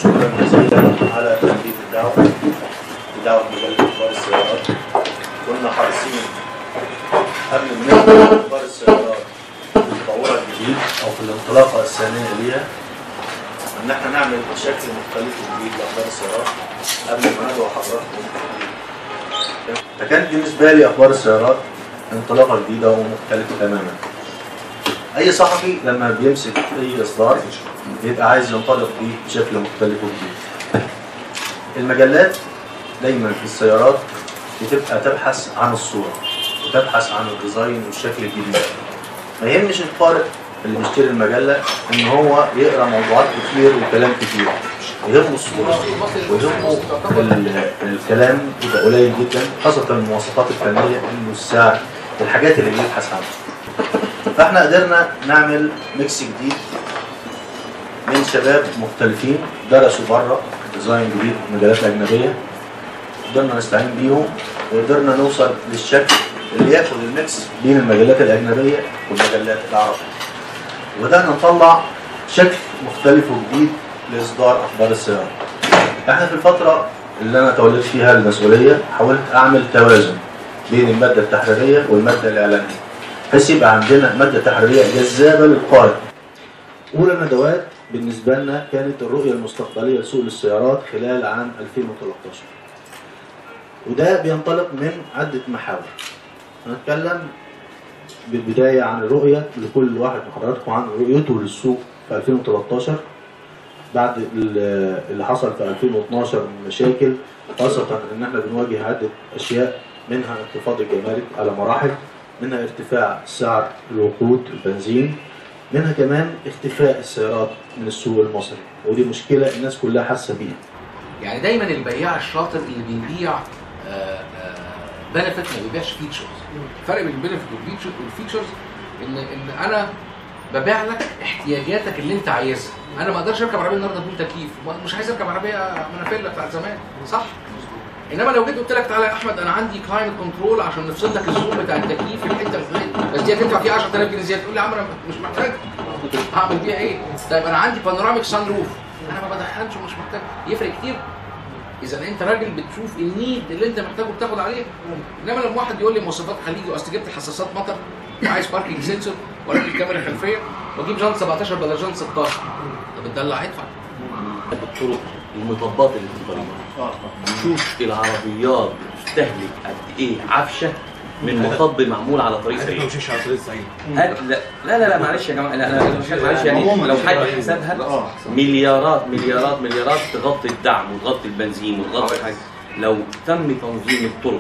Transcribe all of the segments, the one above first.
شكرا جزيلا على تلبية الدعوة بدعوة مجلة أخبار السيارات كنا حريصين قبل ما نبدأ أخبار السيارات في تطورها الجديد أو في الانطلاقة الثانية ليها إن إحنا نعمل شكل مختلف وجديد لأخبار السيارات قبل ما ندعو حضراتكم فكانت بالنسبة لي أخبار السيارات انطلاقة جديدة ومختلفة تماما أي صحفي لما بيمسك أي إصدار بيبقى عايز ينطلق بيه بشكل مختلف وجديد. المجلات دايما في السيارات بتبقى تبحث عن الصورة وتبحث عن الديزاين والشكل الجديد. ما يهمش القارئ اللي بيشتري المجلة إن هو يقرأ موضوعات كتير وكلام كتير. يهمه الصورة ويهمه ال- الكلام يبقى قليل جدا خاصة المواصفات الفنية إنه السعر الحاجات اللي بيبحث عنها. فاحنا قدرنا نعمل ميكس جديد من شباب مختلفين درسوا بره ديزاين جديد مجالات اجنبيه قدرنا نستعين بيهم وقدرنا نوصل للشكل اللي ياخد الميكس بين المجلات الاجنبيه والمجلات العربيه وبدانا نطلع شكل مختلف وجديد لاصدار اخبار السياره احنا في الفتره اللي انا توليت فيها المسؤوليه حاولت اعمل توازن بين الماده التحريريه والماده الاعلاميه بحيث يبقى عندنا ماده تحريريه جذابه للقارئ أولى الندوات بالنسبة لنا كانت الرؤية المستقبلية لسوق السيارات خلال عام 2013 وده بينطلق من عدة محاور هنتكلم بالبداية عن الرؤية لكل واحد من حضراتكم عن رؤيته للسوق في 2013 بعد ال- اللي حصل في 2012 من مشاكل خاصة إن احنا بنواجه عدة أشياء منها انخفاض الجمارك على مراحل منها ارتفاع سعر الوقود البنزين منها كمان اختفاء السيارات من السوق المصري ودي مشكلة الناس كلها حاسة بيها يعني دايما البياع الشاطر اللي بيبيع بنفيت ما بيبيعش فيتشرز الفرق بين البنفيت والفيتشرز ان ان انا ببيع لك احتياجاتك اللي انت عايزها انا ما اقدرش اركب عربيه النهارده بدون تكييف مش عايز اركب عربيه منافيلا بتاعت زمان صح انما لو جيت قلت لك تعالى يا احمد انا عندي كلايمت كنترول عشان نفصل لك الزوم بتاع التكييف في الحته الفلانيه بس دي هتدفع فيها 10000 جنيه زياده تقول لي يا عم انا مش محتاج هعمل بيها ايه؟ طيب انا عندي بانوراميك سان روف انا ما بدخلش ومش محتاج يفرق كتير اذا انت راجل بتشوف النيد اللي انت محتاجه بتاخد عليه انما لما واحد يقول لي مواصفات خليجي اصل جبت حساسات مطر وعايز باركينج سنسور وراجل كاميرا خلفيه واجيب جانت 17 بدل جانت 16 طب الدلع هيدفع الطرق المطبات اللي في الطريق شوف العربيات بتستهلك قد ايه عفشه من مطب معمول على طريق سريع مش على طريق سعيد هل- لا لا لا, لا معلش يا جماعه لا لا مش معلش يعني لو حد حسبها مليارات مليارات مليارات تغطي الدعم وتغطي البنزين وتغطي حاجه لو تم تنظيم الطرق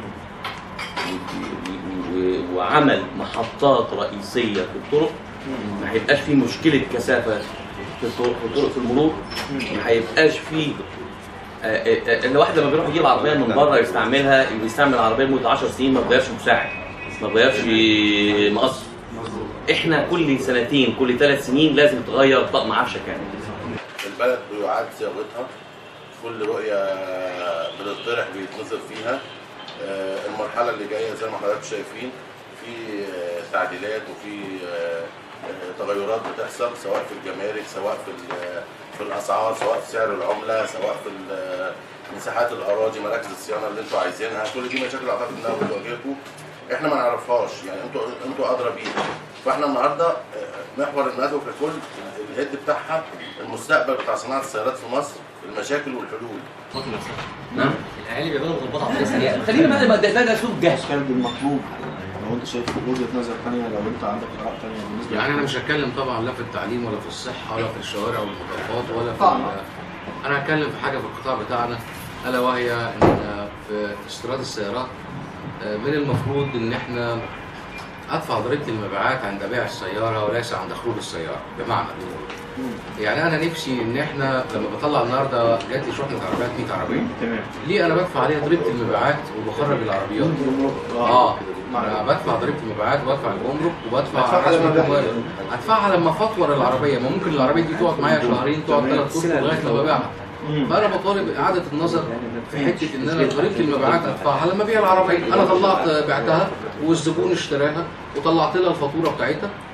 و- و- وعمل محطات رئيسيه في الطرق ما هيبقاش في مشكله كثافه في الطرق في الطرق في المرور ما هيبقاش في آه، آه، آه، ان واحد لما بيروح يجيب عربيه من بره يستعملها بيستعمل عربيه لمده 10 سنين ما بيغيرش مساعد ما بيغيرش مقص احنا كل سنتين كل ثلاث سنين لازم تغير طقم عفشه كامل البلد بيعاد صياغتها كل رؤية بتطرح بيتنظر فيها آه، المرحلة اللي جاية زي ما حضراتكم شايفين في آه، تعديلات وفي آه، آه، تغيرات بتحصل سواء في الجمارك سواء في ال- في الأسعار سواء في سعر العملة سواء في ال- مساحات الأراضي مراكز الصيانة اللي انتوا عايزينها كل دي مشاكل أعتقد إنها بتواجهكم احنا ما نعرفهاش يعني انتوا انتوا ادرى بيها فاحنا النهارده آه، محور الندوه ككل الهيد بتاعها المستقبل بتاع صناعه السيارات في مصر المشاكل والحلول نعم الاهالي بيقدروا يظبطوا على طريق سريع خلينا بقى بقى- ده ده اسلوب جهل كان المطلوب لو انت شايف وجهة نظر ثانية لو انت عندك آراء ثانية بالنسبة يعني انا مش هتكلم طبعا لا في التعليم ولا في الصحه ولا في الشوارع والمطبات ولا في ال- انا هتكلم في حاجه في القطاع بتاعنا الا وهي ان في استيراد السيارات آه، من المفروض ان احنا ادفع ضريبه المبيعات عند بيع السياره وليس عند خروج السياره بمعنى يعني انا نفسي ان احنا لما بطلع النهارده جات لي شحنه عربيات 100 عربيه تمام ليه انا بدفع عليها ضريبه المبيعات وبخرج العربيات اه انا بدفع ضريبه المبيعات وبدفع الجمرك وبدفع هدفعها لما رسم أبيعها. الجمارك. هدفعها لما فطور العربيه ما ممكن العربيه دي تقعد معايا شهرين تقعد ثلاث اشهر لغايه لما ابيعها فانا بطالب اعاده النظر في حته ان انا ضريبه المبيعات ادفعها لما ابيع العربيه انا طلعت بعتها والزبون اشتراها وطلعت لها الفاتوره بتاعتها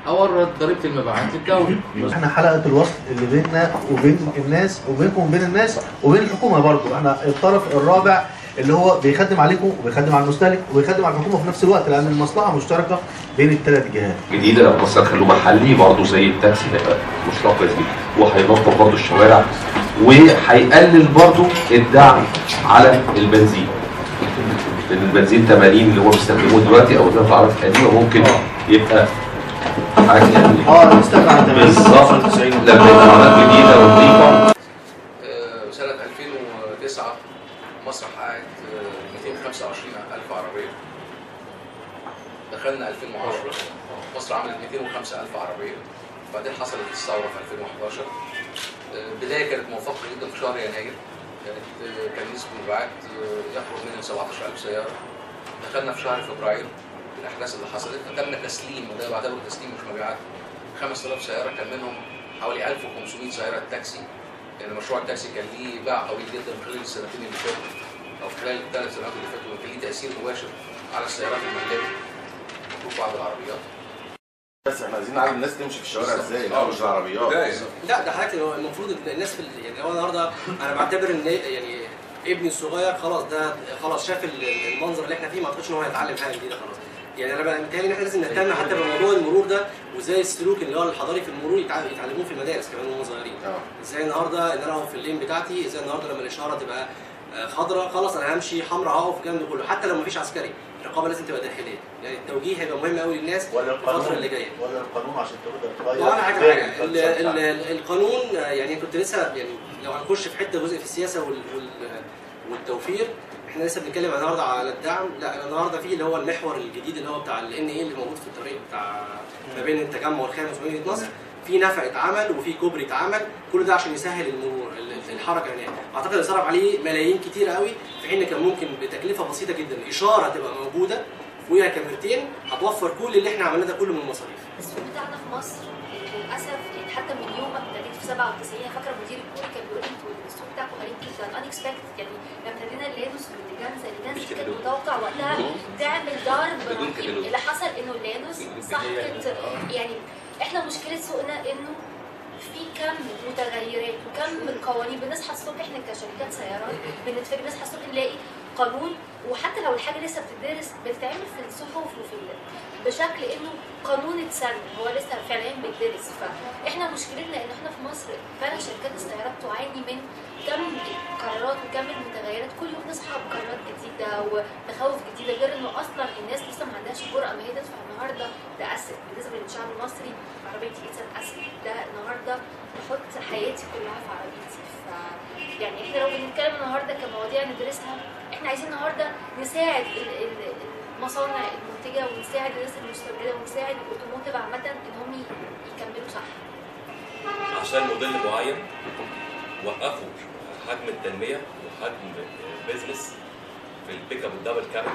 اورد ضريبه المبيعات للدوله احنا حلقه الوصل اللي بيننا وبين الناس وبينكم وبين الناس وبين الحكومه برضو احنا الطرف الرابع اللي هو بيخدم عليكم وبيخدم على المستهلك وبيخدم على الحكومه في نفس الوقت لان المصلحه مشتركه بين الثلاث جهات جديده بس هنخلوه محلي برضه زي التاكسي هيبقى مشتق جديد وهينظف برضه الشوارع وهيقلل برضه الدعم على البنزين لان البنزين 80 اللي هو بيستخدموه دلوقتي او ده عرض قديمه ممكن يبقى حاجه يعني اه نستغنى عن التمييز. بالظبط لما يبقى عربيات جديده ونظيفه آه، سنة 2009 مصر حققت آه، 225 ألف عربية دخلنا 2010 مصر عملت 205 ألف عربية بعدين حصلت الثورة في 2011 آه، البداية كانت موفقة جدا في شهر يناير كانت آه، كان نسبة المبيعات آه، يقرب من 17000 سيارة دخلنا في شهر فبراير الأحداث اللي حصلت تم تسليم وده بعتبره تسليم مش مبيعات 5000 سيارة كان منهم حوالي 1500 سيارة تاكسي يعني مشروع التاكسي كان ليه باع طويل جدا خلال السنتين اللي فاتوا او خلال الثلاث سنوات اللي فاتوا وكان ليه تاثير مباشر على السيارات المحليه وفي بعض العربيات بس احنا عايزين نعلم الناس تمشي في الشوارع ازاي آه. لا مش العربيات لا ده حضرتك هو المفروض إن الناس في ال- يعني هو النهارده انا بعتبر ان يعني ابني الصغير خلاص ده خلاص شاف ال- المنظر اللي احنا فيه ما اعتقدش ان هو هيتعلم حاجه جديده خلاص يعني انا بقى متهيألي ان احنا لازم نهتم حتى بموضوع المرور ده وازاي السلوك اللي هو الحضاري في المرور يتع- يتعلموه في المدارس كمان وهم صغيرين اه ازاي النهارده ان انا اقف في اللين بتاعتي ازاي النهارده لما الاشاره تبقى آه، خضراء خلاص انا همشي حمراء هقف الكلام ده كله حتى لو مفيش عسكري الرقابه لازم تبقى داخليه يعني التوجيه هيبقى مهم قوي للناس ولا الفتره القانون اللي جايه ولا القانون عشان تقدر تغير ولا حاجه فهم حاجه ال- الفلسفة ال- ال- القانون آه، يعني كنت لسه يعني لو هنخش في حته جزء في السياسه وال وال والتوفير احنا لسه بنتكلم النهارده على الدعم لا أنا النهارده في اللي هو المحور الجديد اللي هو بتاع ال ان اي اللي موجود في الطريق بتاع ما بين التجمع الخامس ومدينه نصر في نفق اتعمل وفي كوبري اتعمل كل ده عشان يسهل المرور ال- الحركه هناك اعتقد اتصرف عليه ملايين كتير قوي في حين كان ممكن بتكلفه بسيطه جدا اشاره تبقى موجوده فوقيها كاميرتين هتوفر كل اللي احنا عملناه ده كله من المصاريف السوق بتاعنا في مصر للاسف يعني حتى من يوم ما ابتديت في 97 انا فاكره مدير الكوري كان بيقول لي انتوا السوق بتاعكم غريب جدا انكسبكتد يعني لما ابتدينا اللانوس والليجانزا الليجانزا دي كانت متوقع وقتها تعمل ضرب بدون رهيب. كتالوج. اللي حصل انه اللانوس سحقت يعني احنا مشكله سوقنا انه في كم متغيرات وكم قوانين بنصحى الصبح احنا كشركات سيارات بنتفاجئ بنصحى الصبح نلاقي قانون وحتى لو الحاجه لسه بتدرس بتتعمل في الصحف وفي ال- بشكل انه قانون اتسن هو لسه فعليا بيدرس فاحنا مشكلتنا ان احنا في مصر فعلا شركات السيارات تعاني من كم قرارات وكم المتغيرات كل يوم نصحى بقرارات جديده ومخاوف جديده غير انه اصلا الناس لسه ما عندهاش جرأه ان هي تدفع النهارده ده اسد بالنسبه للشعب المصري عربيتي ايتس اسد ده النهارده بحط حياتي كلها في عربيتي ف يعني احنا لو بنتكلم النهارده كمواضيع ندرسها احنا عايزين النهارده نساعد ال- ال- المصانع المنتجه ونساعد الناس المستورده ونساعد الاوتوموتيف عامه ان هم ي- يكملوا صح عشان موديل معين وقفوا حجم التنميه وحجم البيزنس في البيك اب الدبل كابن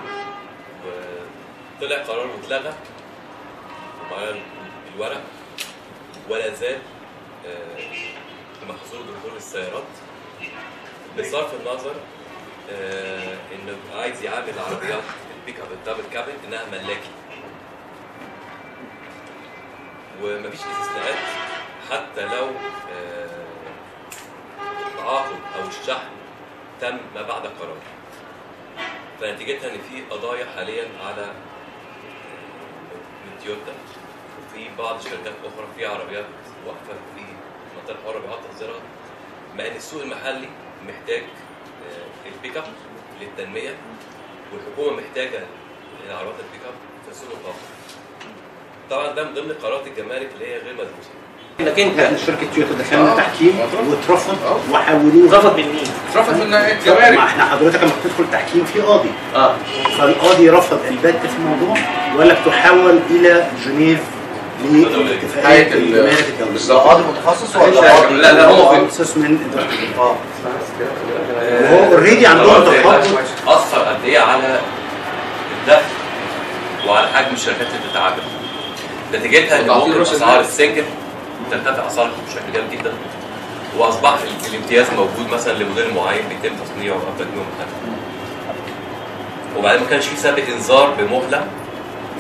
وطلع قرار واتلغى ومعاه الورق ولا زال آه، محظور دخول السيارات بصرف النظر آه، انه عايز يعامل عربيات البيك اب الدبل كابن انها ملاكي ومفيش استثناءات حتى لو آه، التعاقد او الشحن تم ما بعد القرار فنتيجتها ان في قضايا حاليا على آه، من تويوتا وفي بعض الشركات اخرى في عربيات واقفه في منطقه حره بيعطل تصديرها مع ان السوق المحلي محتاج آه، البيك اب للتنميه والحكومه محتاجه العربيات البيك اب في السوق الآخر. طبعا ده من ضمن قرارات الجمارك اللي هي غير مدروسه انك انت شركه تويوتا دخلنا تحكيم واترفض وحولوه رفض من مين؟ اترفض من ما الجمارك احنا حضرتك لما بتدخل تحكيم في قاضي اه فالقاضي رفض البت في الموضوع وقال لك تحول الى جنيف لاتفاقيه هيئة ال- الجمارك الدوليه ده قاضي متخصص ولا قاضي لا لا هم على اساس من إدارة. اه وهو اوريدي عندهم تخبط اثر قد ايه على الدخل وعلى حجم الشركات اللي بتتعامل نتيجتها ان وتعطيل ممكن رأس اسعار المال. السنجل ترتفع اسعارها بشكل جامد جدا واصبح ال- الامتياز موجود مثلا لموديل معين بيتم تصنيعه او تقديمه محل وبعدين ما كانش في سابق انذار بمهله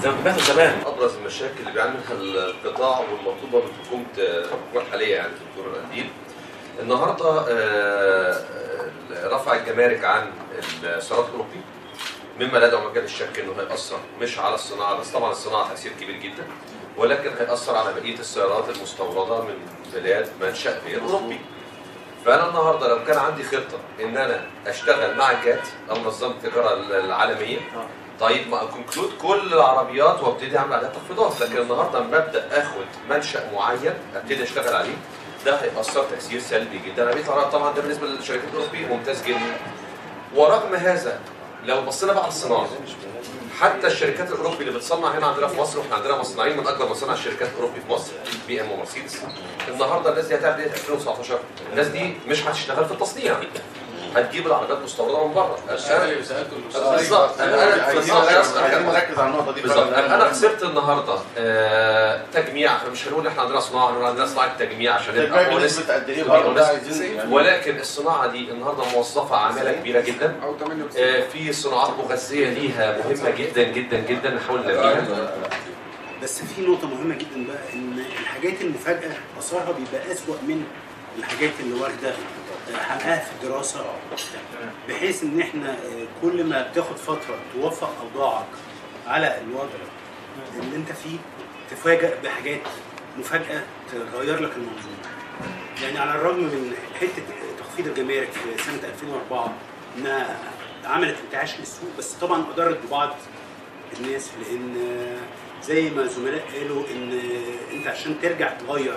زي ما كنا بناخد زمان ابرز المشاكل اللي بيعاني منها القطاع والمطلوبه من حكومه الحكومه الحاليه يعني دكتور قنديل النهارده آه، آه، رفع الجمارك عن السيارات الاوروبي مما لا يدعو مجال الشك انه هيأثر مش على الصناعه بس طبعا الصناعه تاثير كبير جدا ولكن هيأثر على بقيه السيارات المستورده من بلاد منشأ غير اوروبي. فانا النهارده لو كان عندي خطه ان انا اشتغل مع الجات او منظمه التجاره العالميه طيب ما كونكلود كل العربيات وابتدي اعمل عليها تخفيضات لكن النهارده لما ابدا اخد منشا معين ابتدي اشتغل عليه ده هيأثر تأثير سلبي جدا انا بيطلع طبعا ده بالنسبه للشركات الاوروبيه ممتاز جدا ورغم هذا لو بصينا بقى على الصناعه حتى الشركات الاوروبي اللي بتصنع هنا عندنا في مصر واحنا عندنا مصنعين من اكبر مصانع الشركات الاوروبي في مصر بي ام ومرسيدس النهارده الناس دي هتعمل ايه في 2019 الناس دي مش هتشتغل في التصنيع هتجيب العربيات مستورده من بره بالظبط انا بالظبط عايزين نركز على النقطه دي بالظبط فعلا. انا خسرت النهارده آه، تجميع مش هنقول احنا عندنا صناعه هنقول عندنا صناعه تجميع عشان تجميع نبقى بنسبة honest. قد إيه نبقى برضه ده honest. عايزين يعني- ولكن الصناعه دي النهارده موظفه عماله كبيره جدا آه، في صناعات مغذيه ليها مهمه جدا جدا جدا نحاول نلاقيها بس في نقطة مهمة جدا بقى إن الحاجات المفاجأة أثرها بيبقى أسوأ من الحاجات اللي واخدة حقها في الدراسة بحيث إن إحنا آه، كل ما بتاخد فترة توفق أوضاعك على الوضع اللي أنت فيه تفاجأ بحاجات مفاجأة تغير لك المنظومة. يعني على الرغم من حتة تخفيض الجمارك في سنة 2004 إنها عملت انتعاش للسوق بس طبعا أضرت ببعض الناس لان زي ما الزملاء قالوا ان انت عشان ترجع تغير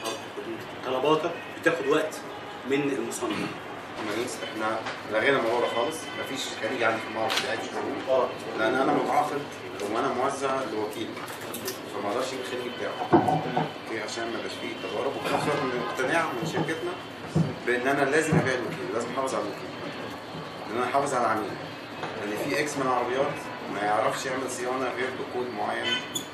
طلباتك بتاخد وقت من المصنع كويس احنا لغينا الموضوع ده خالص مفيش خارجي عندي في المعرض بتاعي اه لان انا متعاقد وانا موزع لوكيل فما اقدرش يجيب الخارجي بتاعه اوكي عشان ما يبقاش فيه تضارب وفي نفس الوقت من اقتناع من شركتنا بان انا لازم ابيع الوكيل لازم احافظ على الوكيل لان انا احافظ على العميل لان في اكس من العربيات ما يعرفش يعمل صيانه غير بكود معين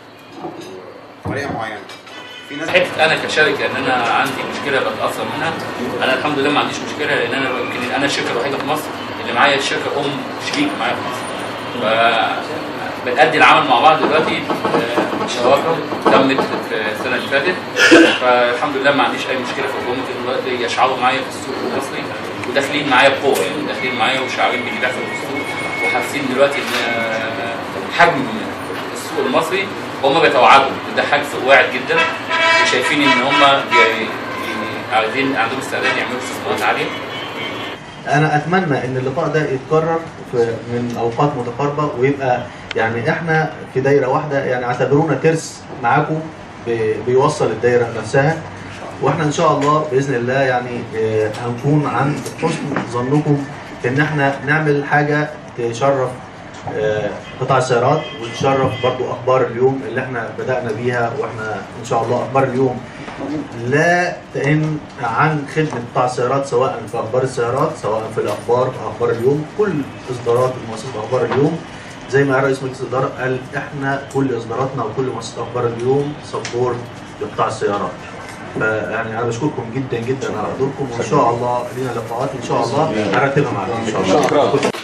وطريقه معينه في ناس حته انا كشركه ان انا عندي مشكله بتاثر منها انا الحمد لله ما عنديش مشكله لان انا يمكن انا الشركه الوحيده في مصر اللي معايا الشركه ام شريك معايا في مصر ف بنأدي العمل مع بعض دلوقتي آه، شراكه تمت في السنه اللي فاتت فالحمد لله ما عنديش اي مشكله في الجمهور دلوقتي يشعروا معايا في السوق المصري وداخلين معايا بقوه يعني داخلين معايا وشعارين باللي بيحصل في السوق وحاسين دلوقتي ان آه، حجم السوق المصري هم بيتوعدوا ده حاجه سوق واعد جدا وشايفين ان هم بي- بي- عايزين عندهم استعداد يعملوا استثمارات عاليه انا اتمنى ان اللقاء ده يتكرر في من اوقات متقاربه ويبقى يعني احنا في دايره واحده يعني اعتبرونا ترس معاكم بي- بيوصل الدايره نفسها واحنا ان شاء الله باذن الله يعني آه، هنكون عند حسن ظنكم ان احنا نعمل حاجه تشرف آه، قطاع السيارات وتشرف برضو اخبار اليوم اللي احنا بدانا بيها واحنا ان شاء الله اخبار اليوم لا تئن عن خدمه قطاع السيارات سواء في اخبار السيارات سواء في الاخبار في اخبار اليوم كل اصدارات مؤسسه اخبار اليوم زي ما رئيس مجلس الاداره قال احنا كل اصداراتنا وكل مؤسسه اخبار اليوم سبورت لقطاع السيارات فيعني انا بشكركم جدا جدا على حضوركم وان شاء الله لينا لقاءات ان شاء الله هرتبها معاكم ان شاء الله شكرا